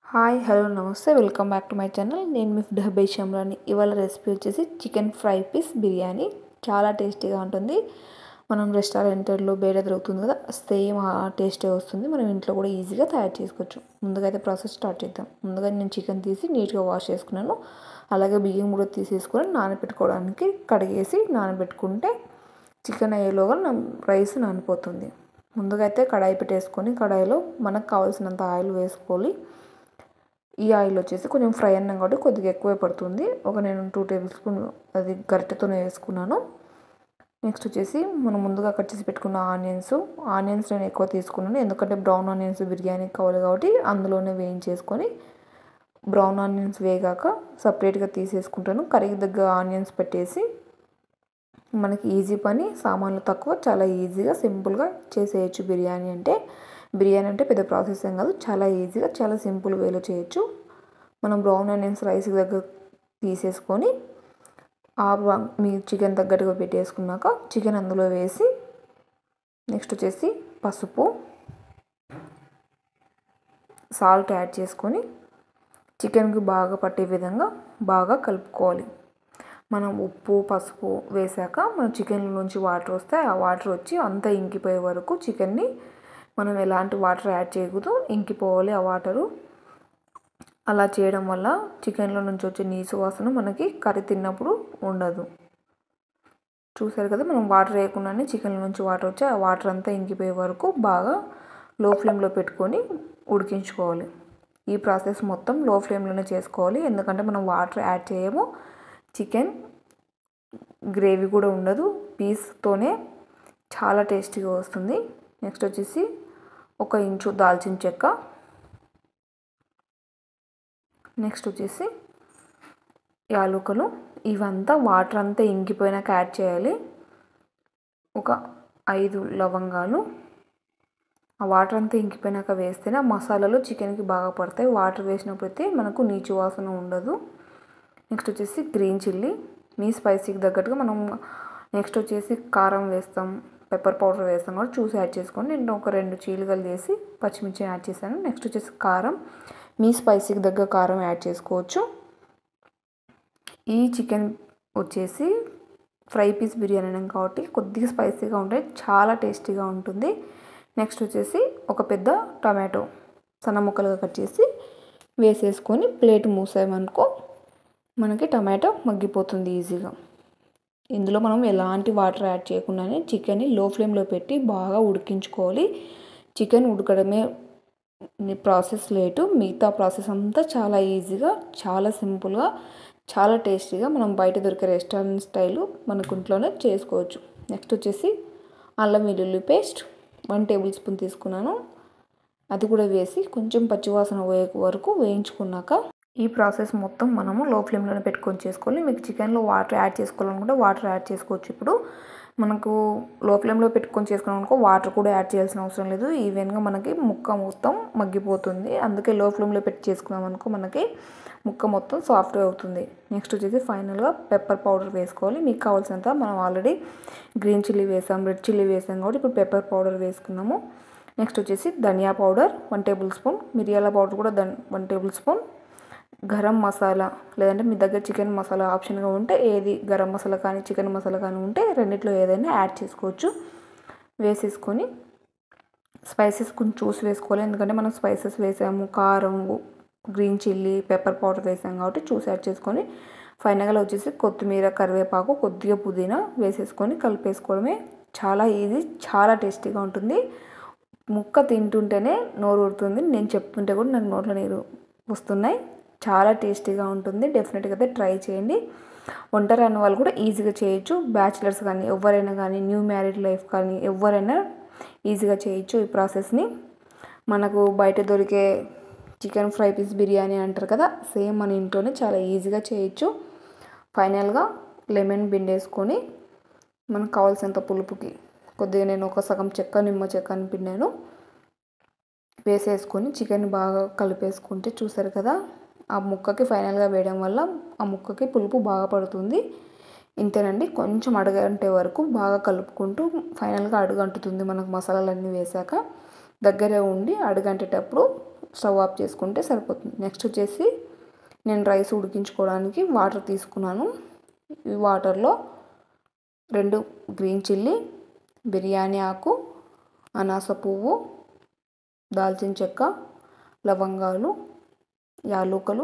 hi hello నమస్తే welcome back to my channel నేను మీ ఫుడ్ హబై షమ్రాని ఇవాళ రెసిపీ వచ్చేసి చికెన్ ఫ్రై పీస్ బిర్యానీ చాలా టేస్టీగా ఉంటుంది మనం రెస్టారెంట్లో బయట దొరుకుతుంది కదా సేమ్ ఆ టేస్టే వస్తుంది మనం ఇంట్లో కూడా ఈజీగా తయారు చేసుకోవచ్చు ముందుగా అయితే ప్రాసెస్ స్టార్ట్ చేద్దాం ముందుగా నేను చికెన్ తీసి నీట్గా వాష్ చేసుకున్నాను అలాగే బియ్యం కూడా తీసేసుకొని నానబెట్టుకోవడానికి కడిగేసి నానబెట్టుకుంటే చికెన్ అయ్యేలోగా నా రైస్ నానిపోతుంది ముందుగా అయితే కడాయి పెట్టేసుకొని కడాయిలో మనకు కావాల్సినంత ఆయిల్ వేసుకోవాలి ఈ ఆయిల్ వచ్చేసి కొంచెం ఫ్రై అన్నాం కాబట్టి కొద్దిగా ఎక్కువే పడుతుంది ఒక నేను టూ టేబుల్ స్పూన్ అది గరిటెతోనే వేసుకున్నాను నెక్స్ట్ వచ్చేసి మనం ముందుగా కట్ చేసి పెట్టుకున్న ఆనియన్స్ ఆనియన్స్ నేను ఎక్కువ తీసుకున్నాను ఎందుకంటే బ్రౌన్ ఆనియన్స్ బిర్యానీకి కావాలి కాబట్టి అందులోనే వేయించేసుకొని బ్రౌన్ ఆనియన్స్ వేగాక సపరేట్గా తీసేసుకుంటాను కరిగి దగ్గర ఆనియన్స్ పెట్టేసి మనకి ఈజీ పని సామాన్లు తక్కువ చాలా ఈజీగా సింపుల్గా చేసేయచ్చు బిర్యానీ అంటే బిర్యానీ అంటే పెద్ద ప్రాసెస్ ఏం కాదు చాలా ఈజీగా చాలా సింపుల్ వేలో చేయొచ్చు మనం బ్రౌన్ ఆనియన్స్ రైస్ దగ్గర తీసేసుకొని ఆ మీ చికెన్ తగ్గట్టుగా పెట్టేసుకున్నాక చికెన్ అందులో వేసి నెక్స్ట్ వచ్చేసి పసుపు సాల్ట్ యాడ్ చేసుకొని చికెన్కి బాగా పట్టే విధంగా బాగా కలుపుకోవాలి మనం ఉప్పు పసుపు వేసాక మన చికెన్ నుంచి వాటర్ వస్తే ఆ వాటర్ వచ్చి అంతా ఇంకిపోయే వరకు చికెన్ని మనం ఎలాంటి వాటర్ యాడ్ చేయకూడదు ఇంకిపోవాలి ఆ వాటరు అలా చేయడం వల్ల చికెన్లో నుంచి వచ్చే నీసు వాసన మనకి కర్రీ తిన్నప్పుడు ఉండదు చూసారు కదా మనం వాటర్ వేయకుండానే చికెన్ నుంచి వాటర్ వచ్చి ఆ వాటర్ అంతా ఇంకిపోయే వరకు బాగా లో ఫ్లేమ్లో పెట్టుకొని ఉడికించుకోవాలి ఈ ప్రాసెస్ మొత్తం లో ఫ్లేమ్లోనే చేసుకోవాలి ఎందుకంటే మనం వాటర్ యాడ్ చేయము చికెన్ గ్రేవీ కూడా ఉండదు పీస్తోనే చాలా టేస్టీగా వస్తుంది నెక్స్ట్ వచ్చేసి ఒక ఇంచు దాల్చిన చెక్క నెక్స్ట్ వచ్చేసి యాలకులు ఇవంతా వాటర్ అంతా ఇంకిపోయినాక యాడ్ చేయాలి ఒక ఐదు లవంగాలు ఆ వాటర్ అంతా ఇంకిపోయినాక వేస్తేనే ఆ మసాలాలు చికెన్కి బాగా పడతాయి వాటర్ వేసినప్పుడైతే మనకు నీచు వాసన ఉండదు నెక్స్ట్ వచ్చేసి గ్రీన్ చిల్లీ మీ స్పైసీకి తగ్గట్టుగా మనం నెక్స్ట్ వచ్చేసి కారం వేస్తాం పెప్పర్ పౌడర్ వేస్తాం కూడా చూసి యాడ్ చేసుకోండి నేను ఒక రెండు చీలికలు చేసి పచ్చిమిర్చి యాడ్ చేశాను నెక్స్ట్ వచ్చేసి కారం మీ స్పైసీకి తగ్గ కారం యాడ్ చేసుకోవచ్చు ఈ చికెన్ వచ్చేసి ఫ్రై పీస్ బిర్యానీ కాబట్టి కొద్దిగా స్పైసీగా ఉంటాయి చాలా టేస్టీగా ఉంటుంది నెక్స్ట్ వచ్చేసి ఒక పెద్ద టమాటో సన్న ముక్కలుగా కట్ చేసి వేసేసుకొని ప్లేట్ మూసామనుకో మనకి టమాటో మగ్గిపోతుంది ఈజీగా ఇందులో మనం ఎలాంటి వాటర్ యాడ్ చేయకుండానే చికెన్ని లో ఫ్లేమ్లో పెట్టి బాగా ఉడికించుకోవాలి చికెన్ ఉడకడమే ప్రాసెస్ లేటు మిగతా ప్రాసెస్ అంతా చాలా ఈజీగా చాలా సింపుల్గా చాలా టేస్టీగా మనం బయట దొరికే రెస్టారెంట్ స్టైలు మనకు ఇంట్లోనే చేసుకోవచ్చు నెక్స్ట్ వచ్చేసి అల్లం వెల్లుల్లి పేస్ట్ వన్ టేబుల్ స్పూన్ తీసుకున్నాను అది కూడా వేసి కొంచెం పచ్చివాసన పోయే వరకు వేయించుకున్నాక ఈ ప్రాసెస్ మొత్తం మనము లో ఫ్లేమ్లోనే పెట్టుకొని చేసుకోవాలి మీకు చికెన్లో వాటర్ యాడ్ చేసుకోవాలనుకుంటే వాటర్ యాడ్ చేసుకోవచ్చు ఇప్పుడు మనకు లో ఫ్లేమ్లో పెట్టుకొని చేసుకున్నాం అనుకో వాటర్ కూడా యాడ్ చేయాల్సిన అవసరం లేదు ఈవెన్గా మనకి ముక్క మొత్తం మగ్గిపోతుంది అందుకే లో ఫ్లేమ్లో పెట్టి చేసుకున్నాం అనుకో మనకి ముక్క మొత్తం సాఫ్ట్ అవుతుంది నెక్స్ట్ వచ్చేసి ఫైనల్గా పెప్పర్ పౌడర్ వేసుకోవాలి మీకు కావాల్సినంత మనం ఆల్రెడీ గ్రీన్ చిల్లీ వేసాం రెడ్ చిల్లీ వేసాం కాబట్టి ఇప్పుడు పెప్పర్ పౌడర్ వేసుకున్నాము నెక్స్ట్ వచ్చేసి ధనియా పౌడర్ వన్ టేబుల్ స్పూన్ మిరియాల పౌడర్ కూడా then one tablespoon garam masala లేదంటే మీ దగ్గర చికెన్ మసాలా ఆప్షన్గా ఉంటే ఏది గరం మసాలా కానీ చికెన్ మసాలా కానీ ఉంటే రెండిట్లో ఏదైనా యాడ్ చేసుకోవచ్చు వేసేసుకొని స్పైసెస్ కొంచెం చూసి వేసుకోవాలి ఎందుకంటే మనం స్పైసెస్ వేసాము కారం గ్రీన్ చిల్లీ పెప్పర్ పౌడర్ వేసాం కాబట్టి చూసి యాడ్ చేసుకొని ఫైనల్గా వచ్చేసి కొత్తిమీర కరివేపాకు కొద్దిగా పుదీనా వేసేసుకొని కలిపేసుకోవడమే చాలా ఈజీ చాలా టేస్టీగా ఉంటుంది ముక్క తింటుంటేనే నోరు ఊరుతుంది నేను చెప్తుంటే కూడా నాకు నోట్లో నీరు వస్తున్నాయి చాలా టేస్టీగా ఉంటుంది డెఫినెట్గా అయితే ట్రై చేయండి వంట రాని వాళ్ళు కూడా ఈజీగా చేయొచ్చు బ్యాచిలర్స్ కానీ ఎవరైనా కానీ న్యూ మ్యారీడ్ లైఫ్ కానీ ఎవరైనా ఈజీగా చేయొచ్చు ఈ ప్రాసెస్ని మనకు బయట దొరికే చికెన్ ఫ్రై పీస్ బిర్యానీ అంటారు కదా సేమ్ మన ఇంట్లోనే చాలా ఈజీగా చేయొచ్చు ఫైనల్గా లెమన్ పిండేసుకొని మనకు కావాల్సినంత పులుపుకి కొద్దిగా నేను ఒక సగం చెక్క నిమ్మ చెక్కని పిండాను వేసేసుకొని చికెన్ బాగా కలిపేసుకుంటే చూసారు కదా ఆ ముక్కకి ఫైనల్గా వేయడం వల్ల ఆ ముక్కకి పులుపు బాగా పడుతుంది ఇంతేనండి కొంచెం అడగంటే వరకు బాగా కలుపుకుంటూ ఫైనల్గా అడుగంటుతుంది మనకు మసాలాలన్నీ వేసాక దగ్గరే ఉండి అడుగంటేటప్పుడు స్టవ్ ఆఫ్ చేసుకుంటే సరిపోతుంది నెక్స్ట్ వచ్చేసి నేను రైస్ ఉడికించుకోవడానికి వాటర్ తీసుకున్నాను ఈ వాటర్లో రెండు గ్రీన్ చిల్లీ బిర్యానీ ఆకు అనాస పువ్వు దాల్చిన చెక్క లవంగాలు యాలూకలు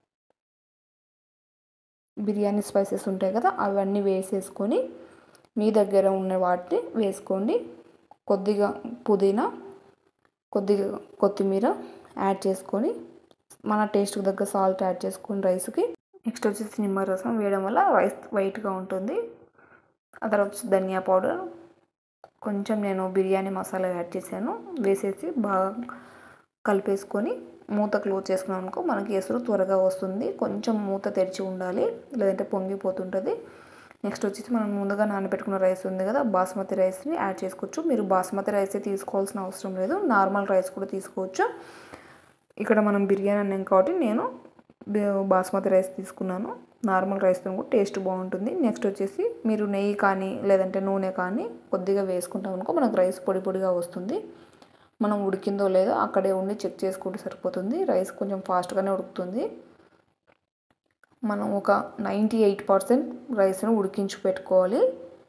బిర్యానీ స్పైసెస్ ఉంటాయి కదా అవన్నీ వేసేసుకొని మీ దగ్గర ఉన్న వాటిని వేసుకోండి కొద్దిగా పుదీనా కొద్దిగా కొత్తిమీర యాడ్ చేసుకొని మన టేస్ట్కి దగ్గర సాల్ట్ యాడ్ చేసుకొని రైస్కి నెక్స్ట్ వచ్చేసి నిమ్మరసం వేయడం వల్ల రైస్ వైట్గా ఉంటుంది ఆ తర్వాత వచ్చి ధనియా పౌడర్ కొంచెం నేను బిర్యానీ మసాలా యాడ్ చేశాను వేసేసి బాగా కలిపేసుకొని మూత క్లోజ్ చేసుకున్నాం అనుకో మనకి ఎసురు త్వరగా వస్తుంది కొంచెం మూత తెరిచి ఉండాలి లేదంటే పొంగిపోతుంటుంది నెక్స్ట్ వచ్చేసి మనం ముందుగా నానబెట్టుకున్న రైస్ ఉంది కదా బాస్మతి రైస్ని యాడ్ చేసుకోవచ్చు మీరు బాస్మతి రైసే తీసుకోవాల్సిన అవసరం లేదు నార్మల్ రైస్ కూడా తీసుకోవచ్చు ఇక్కడ మనం బిర్యానీ అన్నాం కాబట్టి నేను బాస్మతి రైస్ తీసుకున్నాను నార్మల్ రైస్తో కూడా టేస్ట్ బాగుంటుంది నెక్స్ట్ వచ్చేసి మీరు నెయ్యి కానీ లేదంటే నూనె కానీ కొద్దిగా వేసుకుంటాం అనుకో మనకు రైస్ పొడి పొడిగా వస్తుంది మనం ఉడికిందో లేదో అక్కడే ఉండి చెక్ చేసుకుంటే సరిపోతుంది రైస్ కొంచెం ఫాస్ట్గానే ఉడుకుతుంది మనం ఒక నైంటీ ఎయిట్ పర్సెంట్ రైస్ను ఉడికించి పెట్టుకోవాలి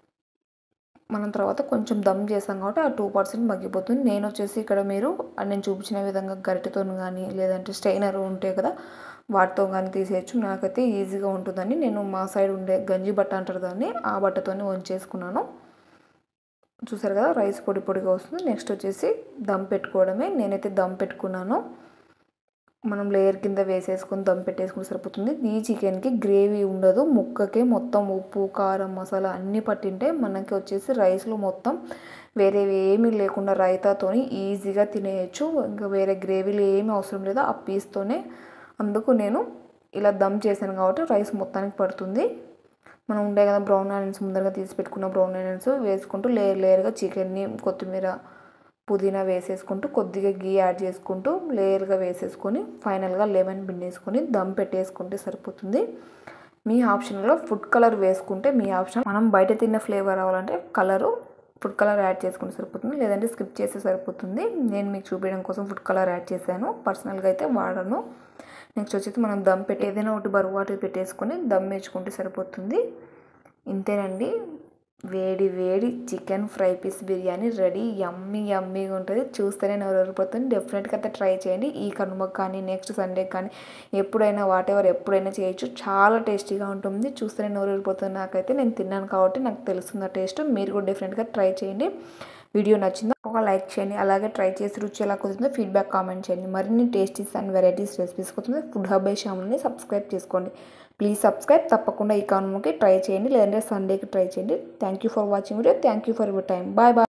మనం తర్వాత కొంచెం దమ్ చేసాం కాబట్టి ఆ టూ పర్సెంట్ మగ్గిపోతుంది నేను వచ్చేసి ఇక్కడ మీరు నేను చూపించిన విధంగా గరిటెతో కానీ లేదంటే స్టైనర్ ఉంటాయి కదా వాటితో కానీ తీసేయచ్చు నాకైతే ఈజీగా ఉంటుందని నేను మా సైడ్ ఉండే గంజి బట్ట అంటారు దాన్ని ఆ బట్టతోనే వంచేసుకున్నాను చూసారు కదా రైస్ పొడి పొడిగా వస్తుంది నెక్స్ట్ వచ్చేసి దమ్ పెట్టుకోవడమే నేనైతే దమ్ పెట్టుకున్నాను మనం లేయర్ కింద వేసేసుకొని దమ్ పెట్టేసుకుని సరిపోతుంది ఈ చికెన్కి గ్రేవీ ఉండదు ముక్కకే మొత్తం ఉప్పు కారం మసాలా అన్నీ పట్టింటే మనకి వచ్చేసి రైస్లో మొత్తం వేరే ఏమీ లేకుండా రైతాతోని ఈజీగా తినేయచ్చు ఇంకా వేరే గ్రేవీలు ఏమీ అవసరం లేదు ఆ పీస్తోనే అందుకు నేను ఇలా దమ్ చేశాను కాబట్టి రైస్ మొత్తానికి పడుతుంది మనం ఉండే కదా బ్రౌన్ ఆనియన్స్ ముందరగా తీసి పెట్టుకున్న బ్రౌన్ ఆనియన్స్ వేసుకుంటూ లేయర్ లేయర్గా చికెన్ని కొత్తిమీర పుదీనా వేసేసుకుంటూ కొద్దిగా గీ యాడ్ చేసుకుంటూ లేయర్గా వేసేసుకొని ఫైనల్గా లెమన్ పిండేసుకొని దమ్ పెట్టేసుకుంటే సరిపోతుంది మీ ఆప్షన్లో ఫుడ్ కలర్ వేసుకుంటే మీ ఆప్షన్ మనం బయట తిన్న ఫ్లేవర్ రావాలంటే కలరు ఫుడ్ కలర్ యాడ్ చేసుకుంటే సరిపోతుంది లేదంటే స్కిప్ చేస్తే సరిపోతుంది నేను మీకు చూపించడం కోసం ఫుడ్ కలర్ యాడ్ చేశాను పర్సనల్గా అయితే వాడను నెక్స్ట్ వచ్చేసి మనం దమ్ పెట్టి ఏదైనా ఒకటి బరువు వాటి పెట్టేసుకొని దమ్ వేసుకుంటే సరిపోతుంది ఇంతేనండి వేడి వేడి chicken fry piece biryani ready yummy యమ్మీగా ఉంటుంది చూస్తేనే నోరూరిపోతుంది డెఫినెట్గా అయితే ట్రై చేయండి ఈ కనుమకు కానీ నెక్స్ట్ సండే కానీ ఎప్పుడైనా వాట్ ఎవర్ ఎప్పుడైనా చేయొచ్చు చాలా టేస్టీగా ఉంటుంది చూస్తేనే నోరూరిపోతుంది నాకైతే నేను తిన్నాను కాబట్టి నాకు తెలుస్తుంది ఆ టేస్ట్ మీరు కూడా డెఫినెట్గా ట్రై చేయండి వీడియో నచ్చిందా ఒక లైక్ చేయండి అలాగే ట్రై చేసి రుచి ఎలా కుదిరిందో ఫీడ్బ్యాక్ కామెంట్ చేయండి మరిన్ని టేస్టీస్ అండ్ వెరైటీస్ రెసిపీస్ కోసం ఫుడ్ హబ్ బై శ్యామ్ని సబ్స్క్రైబ్ చేసుకోండి ప్లీజ్ సబ్స్క్రైబ్ తప్పకుండా ఈ కానుమకి ట్రై చేయండి లేదంటే సండేకి ట్రై చేయండి thank you for watching video thank you for your time bye bye